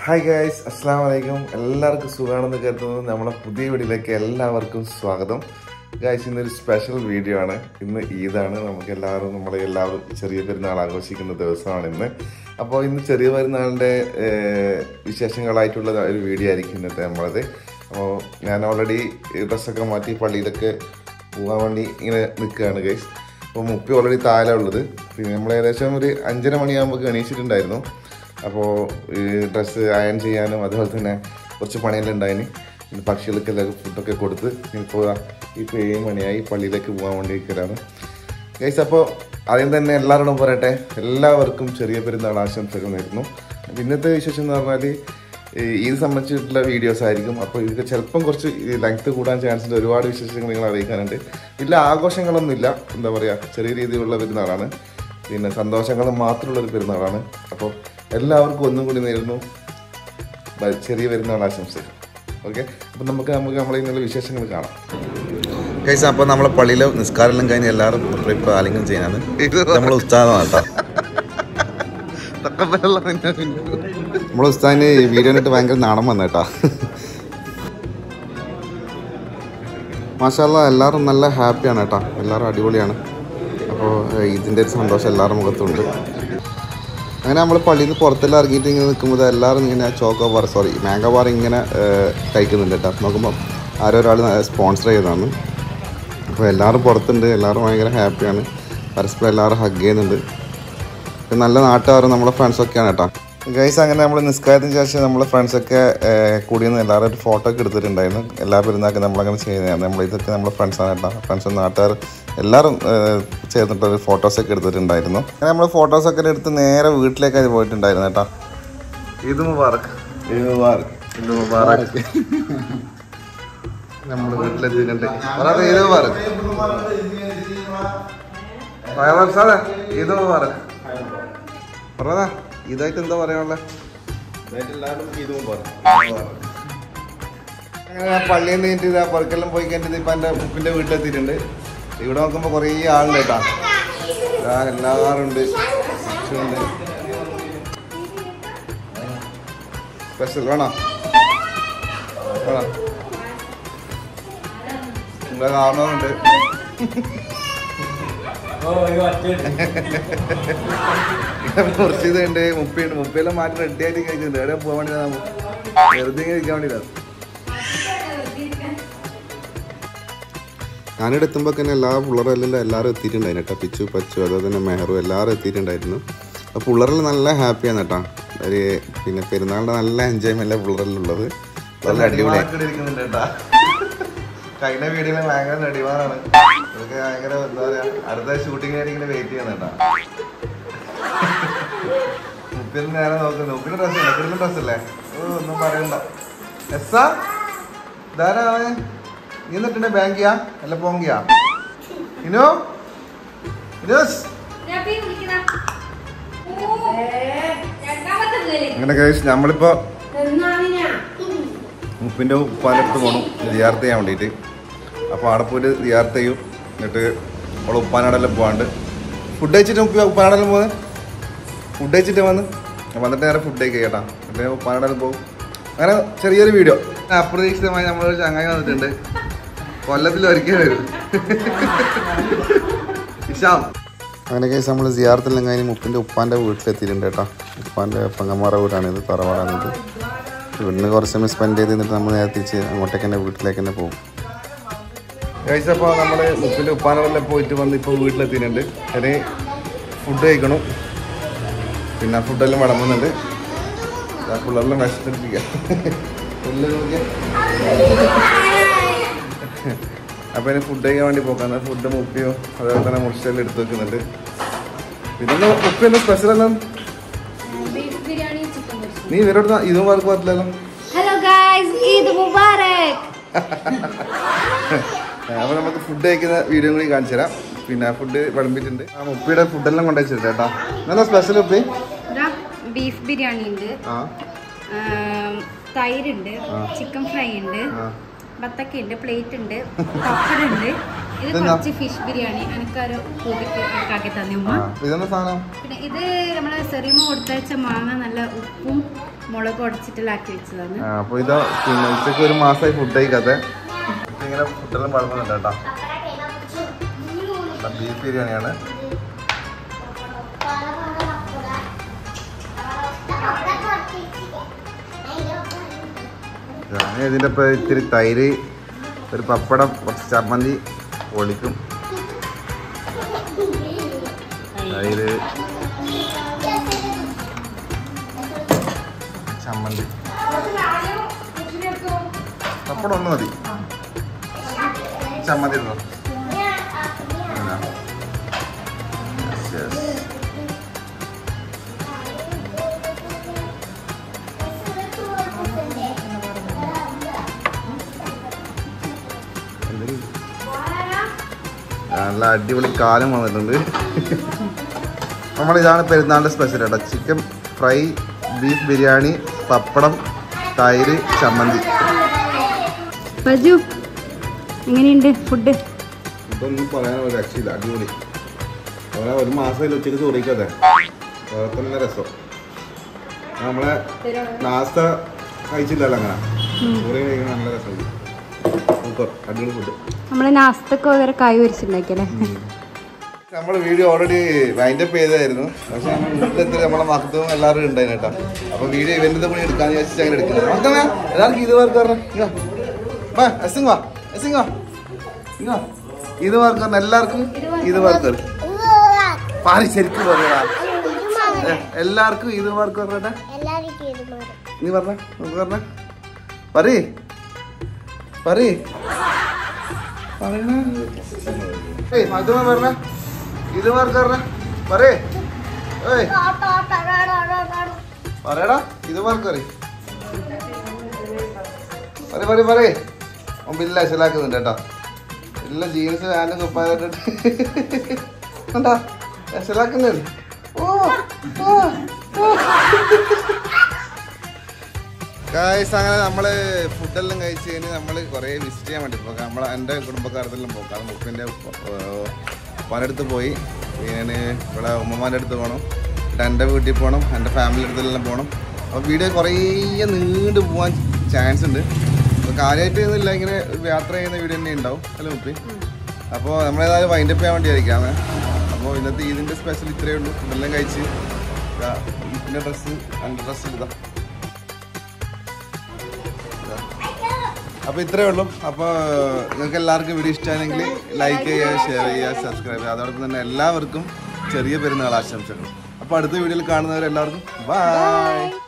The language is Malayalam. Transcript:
ഹായ് ഗൈസ് അസ്സാം വലൈക്കും എല്ലാവർക്കും സുഖമാണെന്ന് കരുതുന്നു നമ്മളെ പുതിയ വീഡിയോയിലേക്ക് എല്ലാവർക്കും സ്വാഗതം ഗൈസ് ഇന്നൊരു സ്പെഷ്യൽ വീഡിയോ ആണ് ഇന്ന് ഈദാണ് നമുക്ക് എല്ലാവരും നമ്മളെ എല്ലാവരും ചെറിയ പെരുന്നാൾ ആഘോഷിക്കുന്ന ദിവസമാണ് ഇന്ന് അപ്പോൾ ഇന്ന് ചെറിയ പെരുന്നാളിൻ്റെ ഏഹ്, വിശേഷങ്ങളായിട്ടുള്ള ഒരു വീഡിയോ ആയിരിക്കും ഇന്നത്തെ നമ്മളത് അപ്പോൾ ഞാൻ ഓൾറെഡി ഡ്രസ്സൊക്കെ മാറ്റി പള്ളിയിലൊക്കെ പോകാൻ വേണ്ടി ഇങ്ങനെ നിൽക്കുകയാണ് ഗൈസ് അപ്പോൾ മുപ്പി ഓൾറെഡി താഴെ ഉള്ളത് പിന്നെ നമ്മൾ ഏകദേശം ഒരു അഞ്ചര മണിയാകുമ്പോൾ എണീച്ചിട്ടുണ്ടായിരുന്നു അപ്പോൾ ഈ ഡ്രസ്സ് അയൺ ചെയ്യാനും അതുപോലെ തന്നെ കുറച്ച് പണിയെല്ലാം ഉണ്ടായിന് പിന്നെ പക്ഷികൾക്കെല്ലാം ഫുഡൊക്കെ കൊടുത്ത് ഇപ്പോൾ ഇപ്പോൾ ഏഴ് മണിയായി പള്ളിയിലേക്ക് പോകാൻ വേണ്ടി ഇരിക്കലാണ് ഗൈസ് അപ്പോൾ ആദ്യം തന്നെ എല്ലാവരോടും പറയട്ടെ എല്ലാവർക്കും ചെറിയ പെരുന്നാൾ ആശംസകൾ നേരുന്നു അപ്പോൾ ഇന്നത്തെ വിശേഷം എന്ന് പറഞ്ഞാൽ ഈ ഇത് സംബന്ധിച്ചിട്ടുള്ള വീഡിയോസ് ആയിരിക്കും അപ്പോൾ ഇത് ചിലപ്പം കുറച്ച് ലെങ്ത് കൂടാൻ ചാൻസ് ഉണ്ട് ഒരുപാട് വിശേഷങ്ങൾ നിങ്ങൾ അറിയിക്കാനുണ്ട് വലിയ ആഘോഷങ്ങളൊന്നുമില്ല എന്താ പറയുക ചെറിയ രീതിയിലുള്ള പെരുന്നാളാണ് പിന്നെ സന്തോഷങ്ങൾ മാത്രമുള്ള ഒരു പെരുന്നാളാണ് അപ്പോൾ എല്ലാവർക്കും ഒന്നും കൂടി നേരുന്നു ബ- ചെറിയ പെരുന്നാൾ ആശംസകൾ ഓക്കെ അപ്പം നമുക്ക് നമുക്ക് നമ്മളെ ഇന്നുള്ള വിശേഷങ്ങൾ കാണാം കൈസ അപ്പോൾ നമ്മളെ പള്ളിയിലെ നിസ്കാരെല്ലാം കഴിഞ്ഞ് എല്ലാവരും ഇപ്പോൾ ഇപ്പോൾ ആലിംഗനം ചെയ്യാനാണ് നമ്മളെ ഉസ്താദാണ് കേട്ടോ നമ്മളെ ഉസ്താദിന് ഈ വീഡിയോ കണ്ടിട്ട് ഭയങ്കര നാണം വന്നു കേട്ടോ മാഷാല്ല എല്ലാവരും നല്ല ഹാപ്പിയാണ് കേട്ടോ എല്ലാവരും അടിപൊളിയാണ് അപ്പോൾ ഇതിൻ്റെ ഒരു സന്തോഷം എല്ലാവരുടെ മുഖത്തുണ്ട് അങ്ങനെ നമ്മൾ പള്ളിയിൽ നിന്ന് പുറത്തെല്ലാം ഇറങ്ങിയിട്ട് ഇങ്ങനെ നിൽക്കുമ്പോൾ എല്ലാവരും ഇങ്ങനെ choco bar sorry mango bar ഇങ്ങനെ ഏഹ്, കഴിക്കുന്നുണ്ട് കേട്ടോ നോക്കുമ്പോൾ ആരോ ഒരാൾ സ്പോൺസർ ചെയ്തതാണ് അപ്പോൾ എല്ലാവരും പുറത്തുണ്ട് എല്ലാവരും ഭയങ്കര ഹാപ്പിയാണ് പരസ്പരം എല്ലാവരും ഹഗ് ചെയ്യുന്നുണ്ട് പിന്നെ നല്ല നാട്ടുകാരും നമ്മളെ ഫ്രണ്ട്സൊക്കെയാണ് കേട്ടോ ഗൈസ് അങ്ങനെ നമ്മൾ നിസ്കാരത്തിന് ശേഷം നമ്മളെ ഫ്രണ്ട്സൊക്കെ കൂടി നിന്ന് എല്ലാവരും ഒരു ഫോട്ടോ ഒക്കെ എടുത്തിട്ടുണ്ടായിരുന്നു എല്ലാ പെരുന്നാൾക്കും നമ്മളങ്ങനെ ചെയ്യുന്നതാണ് നമ്മൾ ഇതൊക്കെ നമ്മളെ ഫ്രണ്ട്സാണ് കേട്ടോ ഫ്രണ്ട്സും നാട്ടുകാർ എല്ലാവരും ഏഹ്, ചേർന്നിട്ട് ഒരു ഫോട്ടോസൊക്കെ എടുത്തിട്ടുണ്ടായിരുന്നു അങ്ങനെ നമ്മൾ ഫോട്ടോസൊക്കെ എടുത്ത് നേരെ വീട്ടിലേക്കായി പോയിട്ടുണ്ടായിരുന്നു കേട്ടോ ഇത് മുബാറക് ഇത് മുബാറക് ഇത് മുബാറക് നമ്മൾ വീട്ടിലെത്തിയിട്ടുണ്ട് പറയാതെ ഇത് മുബാറക് ഫയർ സാറേ ഇത് മുബാറക് പറയാ ഇതായിട്ട് എന്താ പറയാനുള്ളത് അങ്ങനെ ഞാൻ പള്ളിയിൽ നിന്ന് കഴിഞ്ഞിട്ട് ഇതാ പറക്കെല്ലാം പോയി കഴിഞ്ഞിട്ട് ഇപ്പം എൻ്റെ ഉപ്പിൻ്റെ വീട്ടിലെത്തിയിട്ടുണ്ട് ഇവിടെ നോക്കുമ്പോൾ കുറേ ആളുണ്ട് കേട്ടാ ഇതാ എല്ലാവരും ഉണ്ട് ഉണ്ട് സ്പെഷ്യൽ വേണോ വേണോ നിങ്ങളെ കാണുന്നുണ്ട് കുറച്ച് ഇതുണ്ട് മുപ്പയുണ്ട് മുപ്പയെല്ലാം മാറ്റി റെഡി ആയിട്ട് കഴിക്കുന്നുണ്ട് എവിടെ പോകാൻ വേണ്ടി വെറുതെ ഇങ്ങനെ ഇരിക്കാൻ വേണ്ടിയില്ല ഞാനിവിടെ എത്തുമ്പോൾ തന്നെ എല്ലാ പിള്ളേരെല്ലാം എല്ലാവരും എത്തിയിട്ടുണ്ടായിരുന്നു കേട്ടോ പിച്ചു പച്ചു അതുപോലെ തന്നെ മെഹറും എല്ലാവരും എത്തിയിട്ടുണ്ടായിരുന്നു അപ്പോൾ പിള്ളേരെല്ലാം നല്ല ഹാപ്പിയാണ് കേട്ടോ ഒരു പിന്നെ പെരുന്നാളിൻ്റെ നല്ല എൻജോയ്മെൻ്റ് പിള്ളേരെല്ലാം ഉള്ളത് വളരെ അടിപൊളിയായി നെടിമാറൊക്കെ ഇരിക്കുന്നുണ്ട് കേട്ടാ. കഴിഞ്ഞ വീഡിയോയിൽ ഭയങ്കര നെടിമാറാണ് ഇതൊക്കെ ഭയങ്കര എന്താ പറയാ അടുത്ത ഷൂട്ടിംഗ് ആയിട്ട് ഇങ്ങനെ വെയിറ്റ് ചെയ്യുന്ന കേട്ടാ മുപ്പിന് നേരെ നോക്കുന്നു മുപ്പിന് ഡ്രസ് ഇല്ല മുപ്പിന് ഡ്രസ് അല്ലേ ഓ ഒന്നും പറയണ്ട എസ്സാ ഇതാരാ അവൻ നീ എന്നിട്ടുണ്ട് ബാങ്കിയാ അല്ല പോങ്കിയാ ഇനോ ഇനോസ് രവി വിളിക്കണ. ഓ, രണ്ടാമത്തെ മുതല്. അങ്ങനെ കഴിച്ച് നമ്മളിപ്പോ എന്നാണിനാ? മുപ്പിൻ്റെ ഉപ്പാനടുത്ത് പോകണം ദിയാർത്ത് ചെയ്യാൻ വേണ്ടിയിട്ട് അപ്പോൾ അവിടെ പോയിട്ട് ദിയാർത്ത് ചെയ്യും എന്നിട്ട് അവളെ ഉപ്പാനാടെല്ലാം പോകാണ്ട് ഫുഡ് കഴിച്ചിട്ട് ഉപ്പ ഉപ്പാനാടെല്ലാം പോകുന്നത് ഫുഡ് കഴിച്ചിട്ട് വന്ന് വന്നിട്ട് നേരെ ഫുഡ് കഴിക്കുക കേട്ടാ എന്നിട്ട് ഉപ്പാനാടെല്ലാം പോകും അങ്ങനെ ചെറിയൊരു വീഡിയോ അപ്രതീക്ഷിതമായി നമ്മളൊരു ചങ്ങായി വന്നിട്ടുണ്ട് കൊല്ലത്തിൽ ഒരിക്കലും വരും ഇഷാം അങ്ങനെ കേസ് നമ്മൾ സിയാറത്തെല്ലാം കഴിഞ്ഞ് മുപ്പിൻ്റെ ഉപ്പാൻ്റെ വീട്ടിലെത്തിയിട്ടുണ്ട് കേട്ടോ ഉപ്പാൻ്റെ പെങ്ങന്മാരുടെ വീടാണിത് തറവാടാണിത് ഇവിടുന്ന് കുറച്ച് സമയം സ്പെൻഡ് ചെയ്ത് നിന്നിട്ട് നമ്മൾ നേരെ തിരിച്ച് അങ്ങോട്ടേക്ക് തന്നെ വീട്ടിലേക്ക് തന്നെ പോകും കഴിച്ചപ്പോൾ നമ്മൾ മുപ്പിൻ്റെ ഉപ്പാനോടെല്ലാം പോയിട്ട് വന്ന് ഇപ്പോൾ വീട്ടിലെത്തിയിട്ടുണ്ട് ഇനി ഫുഡ് കഴിക്കണം പിന്നെ ഫുഡെല്ലാം വിളമ്പുന്നുണ്ട് ആ പിള്ളേരെല്ലാം വിശന്നിരിക്കുക പുല്ല് നോക്കിയാ അപ്പോൾ ഇനി ഫുഡ് കഴിക്കാൻ വേണ്ടി പോകാം ഫുഡ് മുപ്പിയോ അതേപോലെ തന്നെ മുറിച്ചെല്ലാം എടുത്ത് വെക്കുന്നുണ്ട് പിന്നെ മുപ്പി എന്താ സ്പെഷ്യൽ എല്ലാം ബീഫ് ബിരിയാണി ചിക്കൻ പൊരിച്ചത്. നീ ഇവരോട് ഇതും വർക്ക് പറ്റില്ലല്ലോ ഹലോ ഗായ്സ് ഈദ് മുബാറക് അപ്പോൾ നമുക്ക് ഫുഡ് കഴിക്കുന്ന വീഡിയോ കൂടി കാണിച്ചു തരാം പിന്നെ ഫുഡ് വിളമ്പിയിട്ടുണ്ട് ആ മുപ്പിയുടെ ഫുഡെല്ലാം കൊണ്ടുവച്ചിട്ടുണ്ട് കേട്ടോ നല്ല സ്പെഷ്യൽ ഉപ്പി ബീഫ് ബിരിയാണി ഉണ്ട് ആ തൈരുണ്ട് ആ. ചിക്കൻ ഫ്രൈ ഉണ്ട് ആ ബത്തക്ക ഉണ്ട് പ്ലേറ്റ് ഉണ്ട് പപ്പടം ഉണ്ട് ഇത് ഇതെന്താ? കുറച്ച് ഫിഷ് ബിരിയാണി എനിക്കൊരു കൂടിക്ക് ആക്കി തന്നെ ഉമ്മ ആ, ഇതെന്താ സാധനം പിന്നെ ഇത് നമ്മളെ സെറിമ കൊടുത്തയച്ച മാങ്ങ നല്ല ഉപ്പും മുളക് ഉടച്ചിട്ടെല്ലാം ആക്കി വെച്ചതാണ് ആ, അപ്പൊ ഇതാ പിന്നെ ഉച്ചക്ക് ഒരു മാസമായി ഫുഡ് കഴിക്കാതെ ഇങ്ങനെ ഫുഡെല്ലാം വളർന്നുണ്ട് കേട്ടോ ബീഫ് ബിരിയാണിയാണ് ഞാൻ ഇതിൻ്റെ ഇപ്പം ഇത്തിരി തൈര് ഒരു പപ്പടം കുറച്ച് ചമ്മന്തി പൊളിക്കും തൈര് ചമ്മന്തി പപ്പടം ഒന്ന് മതി ചമ്മന്തി ഇടണോ? ഇല്ല. Yes, yes. എന്തെങ്കിലും? നല്ല അടിപൊളി കാലം വന്നിട്ടുണ്ട് നമ്മൾ ഇതാണ് പെരുന്നാളിൻ്റെ സ്പെഷ്യൽ കേട്ടോ chicken fry beef biryani pappadam തൈര് ചമ്മന്തി ബജു എങ്ങനെയുണ്ട് ഫുഡ് ഇതൊന്നും പറയാൻ ഒരു രക്ഷയില്ല അടിപൊളി അവനെ ഒരു മാസമായില്ല ഉച്ചയ്ക്ക് ചോറിക്കാതെ വേറെ തന്നെ രസം നമ്മളെ നാസ്ത കഴിച്ചില്ലല്ലോ അങ്ങനെ ചോറി കഴിക്കാൻ നല്ല രസമായി സൂപ്പർ അടിപൊളി ഫുഡ് നമ്മള് നാസ്തക്ക് വേറെ കായ് വരിച്ചിട്ടുണ്ടാക്കിയല്ലേ നമ്മൾ വീഡിയോ ഓൾറെഡി വൈൻഡ് അപ്പ് ചെയ്തായിരുന്നു പക്ഷെ നമ്മൾ വീട്ടിലെത്തി നമ്മളെ മക്കളും എല്ലാവരും ഉണ്ടായിരുന്നു കേട്ടോ അപ്പൊ വീഡിയോ ഇവന്റിന്റെ കൂടി എടുക്കാന്ന് വെച്ചിട്ട് അങ്ങനെ എടുക്കുന്നത് മക്കളെ എല്ലാവർക്കും ഇത് വർക്ക് പറഞ്ഞ വാ എസിങ് വാ എസിങ് വാ ഇങ്ങ് വാ. ഇത് വർക്ക് പറഞ്ഞ എല്ലാവർക്കും ഇത് വർക്ക് പാരി ശരിക്കും പറയാ എല്ലാവർക്കും ഇത് വർക്ക് പറഞ്ഞേ നീ പറഞ്ഞ നമുക്ക് പറഞ്ഞ പറീ പറീ പറയണ ഏയ് മധുമ പറഞ്ഞ ഇത് വർക്ക് പറഞ്ഞ പറയേ ഏയ് പറയടാ ഇത് വർക്ക് പറ പറ പറ പറയേ അവൻ ബില്ല അശലാക്കുന്നുണ്ട് കേട്ടോ എല്ലാ ജീൻസ് പാൻറ്റും കുപ്പായിട്ടിട്ട് കണ്ടാ അശലാക്കുന്നുണ്ട് ഓ ഓ ഓ ഗായ്സ് അങ്ങനെ നമ്മൾ ഫുഡെല്ലാം കഴിച്ച് കഴിഞ്ഞ് നമ്മൾ കുറേ വിസിറ്റ് ചെയ്യാൻ വേണ്ടി പോകാം നമ്മൾ എൻ്റെ കുടുംബക്കാരത്തെല്ലാം പോകാം കാരണം മുപ്പിൻ്റെ പലയിടത്ത് പോയി പിന്നെ ഇവിടെ ഉമ്മമാൻ്റെ അടുത്ത് പോകണം പിന്നെ എൻ്റെ വീട്ടിൽ പോകണം എൻ്റെ ഫാമിലി അടുത്തെല്ലാം പോകണം അപ്പോൾ വീഡിയോ കുറേ നീണ്ടു പോകാൻ ചാൻസ് ഉണ്ട് അപ്പോൾ കാര്യമായിട്ട് ഒന്നുമില്ല ഇങ്ങനെ ഒരു യാത്ര ചെയ്യുന്ന വീഡിയോ തന്നെ ഉണ്ടാവും അല്ലേ മുപ്പി അപ്പോൾ നമ്മളേതായാലും വൈൻഡപ്പ് ചെയ്യാൻ വേണ്ടി ആയിരിക്കാമേ അപ്പോൾ ഇന്നത്തെ ഈദിൻ്റെ സ്പെഷ്യൽ ഇത്രയേ ഉള്ളൂ ഫുഡെല്ലാം കഴിച്ച് ഇതാ ഈദിൻ്റെ ഡ്രസ്സ് എൻ്റെ ഡ്രസ്സ് ഇതാ അപ്പോൾ ഇത്രയേ ഉള്ളൂ അപ്പോൾ നിങ്ങൾക്ക് എല്ലാവർക്കും വീഡിയോ ഇഷ്ടമാണെങ്കിൽ ലൈക്ക് ചെയ്യുക ഷെയർ ചെയ്യുക സബ്സ്ക്രൈബ് ചെയ്യുക അതോടൊപ്പം തന്നെ എല്ലാവർക്കും ചെറിയ പെരുന്നാൾ ആശംസകൾ അപ്പോൾ അടുത്ത വീഡിയോയിൽ കാണുന്നവരെല്ലാവർക്കും ബൈ